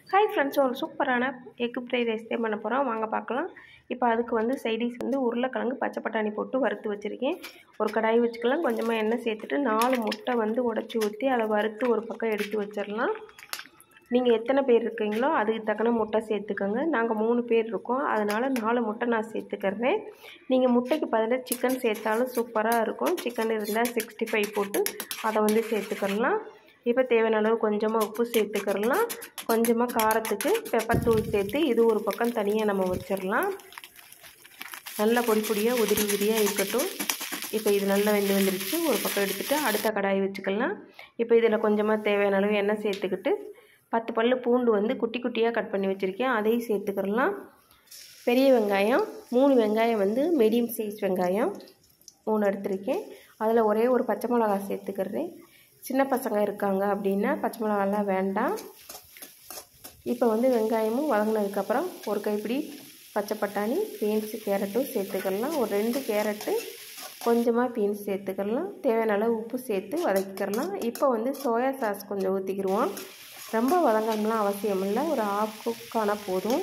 hi friends ஒரு சூப்பரான egg fried rice தான் பண்ண போகிறோம் வாங்க பார்க்கலாம் இப்போ அதுக்கு வந்து சைடிஷ் வந்து உருளைக்கிழங்கு பச்சை பட்டாணி போட்டு வறுத்து வச்சுருக்கேன் ஒரு கடாய் வச்சுக்கலாம் கொஞ்சமாக எண்ணெய் சேர்த்துட்டு நாலு முட்டை வந்து உடச்சி ஊற்றி அதை வறுத்து ஒரு பக்கம் எடுத்து வச்சிடலாம் நீங்கள் எத்தனை பேர் இருக்கீங்களோ அதுக்கு தக்கன முட்டை சேர்த்துக்கோங்க நாங்கள் மூணு பேர் இருக்கோம் அதனால் நாலு முட்டை நான் சேர்த்துக்கிறேன் நீங்கள் முட்டைக்கு பதிலாக சிக்கன் சேர்த்தாலும் சூப்பராக இருக்கும் சிக்கன் இருந்தால் சிக்ஸ்டி ஃபைவ் போட்டு அதை வந்து சேர்த்துக்கிடலாம் இப்போ தேவையான அளவு கொஞ்சமாக உப்பு சேர்த்துக்கிறலாம் கொஞ்சமாக காரத்துக்கு பெப்பர் தூள் சேர்த்து இது ஒரு பக்கம் தனியாக நம்ம வச்சிடலாம் நல்லா பொடி பொடியாக உதிரி உதிரியாக இருக்கட்டும் இப்போ இது நல்லா வெந்து வந்துருச்சு ஒரு பக்கம் எடுத்துகிட்டு அடுத்த கடாய் வச்சுக்கலாம் இப்போ இதில் கொஞ்சமாக தேவையான அளவு எண்ணெய் சேர்த்துக்கிட்டு பத்து பல் பூண்டு வந்து குட்டி குட்டியாக கட் பண்ணி வச்சுருக்கேன் அதையும் சேர்த்துக்கிறலாம் பெரிய வெங்காயம் மூணு வெங்காயம் வந்து மீடியம் சைஸ் வெங்காயம் மூணு எடுத்திருக்கேன் அதில் ஒரே ஒரு பச்சை மிளகா சேர்த்துக்கிறேன் சின்ன பசங்க இருக்காங்க அப்படின்னா பச்சை மிளகாலாம் வேண்டாம் இப்போ வந்து வெங்காயமும் வதங்கினதுக்கப்புறம் ஒரு கைப்பிடி பச்சை பட்டாணி பீன்ஸு கேரட்டும் சேர்த்துக்கலாம் ஒரு ரெண்டு கேரட்டு கொஞ்சமாக பீன்ஸ் சேர்த்துக்கலாம் தேவையான அளவு உப்பு சேர்த்து வதக்கிக்கிறலாம் இப்போ வந்து சோயா சாஸ் கொஞ்சம் ஊற்றிக்கிடுவோம் ரொம்ப வதங்கணும்லாம் அவசியம் இல்லை ஒரு ஆஃப் குக்கான போதும்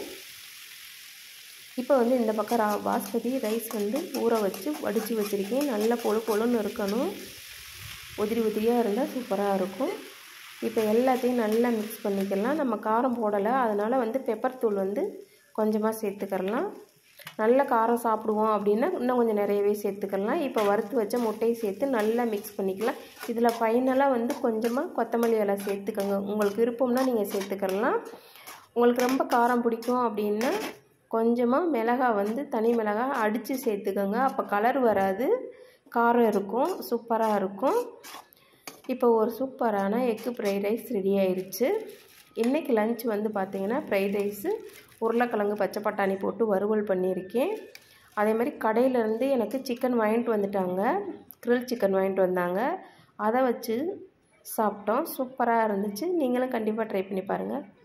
இப்போ வந்து இந்த பக்கம் ரா பாஸ்மதி ரைஸ் வந்து ஊற வச்சு வடித்து வச்சுருக்கேன் நல்ல பொழு பொழுன்னு இருக்கணும் உதிரி உதிரியாக இருந்தால் சூப்பராக இருக்கும் இப்போ எல்லாத்தையும் நல்லா மிக்ஸ் பண்ணிக்கலாம் நம்ம காரம் போடலை அதனால் வந்து பெப்பர் தூள் வந்து கொஞ்சமாக சேர்த்துக்கிறலாம் நல்ல காரம் சாப்பிடுவோம் அப்படின்னா இன்னும் கொஞ்சம் நிறையவே சேர்த்துக்கலாம் இப்போ வறுத்து வச்ச முட்டையை சேர்த்து நல்லா மிக்ஸ் பண்ணிக்கலாம் இதில் ஃபைனலாக வந்து கொஞ்சமாக கொத்தமல்லி இலை சேர்த்துக்கோங்க உங்களுக்கு விருப்பம்னா நீங்கள் சேர்த்துக்கலாம் உங்களுக்கு ரொம்ப காரம் பிடிக்கும் அப்படின்னா கொஞ்சமாக மிளகாய் வந்து தனி மிளகாய் அடித்து சேர்த்துக்கோங்க அப்போ கலர் வராது காரம் இருக்கும் சூப்பராக இருக்கும் இப்போ ஒரு சூப்பரான எக்கு ஃப்ரைட் ரைஸ் ரெடி ஆயிடுச்சு இன்றைக்கி லஞ்ச் வந்து பார்த்திங்கன்னா ஃப்ரைட் ரைஸு உருளைக்கிழங்கு பச்சை பட்டாணி போட்டு வறுவல் பண்ணியிருக்கேன் அதே மாதிரி கடையிலேருந்து எனக்கு சிக்கன் வாங்கிட்டு வந்துட்டாங்க க்ரில் சிக்கன் வாங்கிட்டு வந்தாங்க அதை வச்சு சாப்பிட்டோம் சூப்பராக இருந்துச்சு நீங்களும் கண்டிப்பாக ட்ரை பண்ணி பாருங்கள்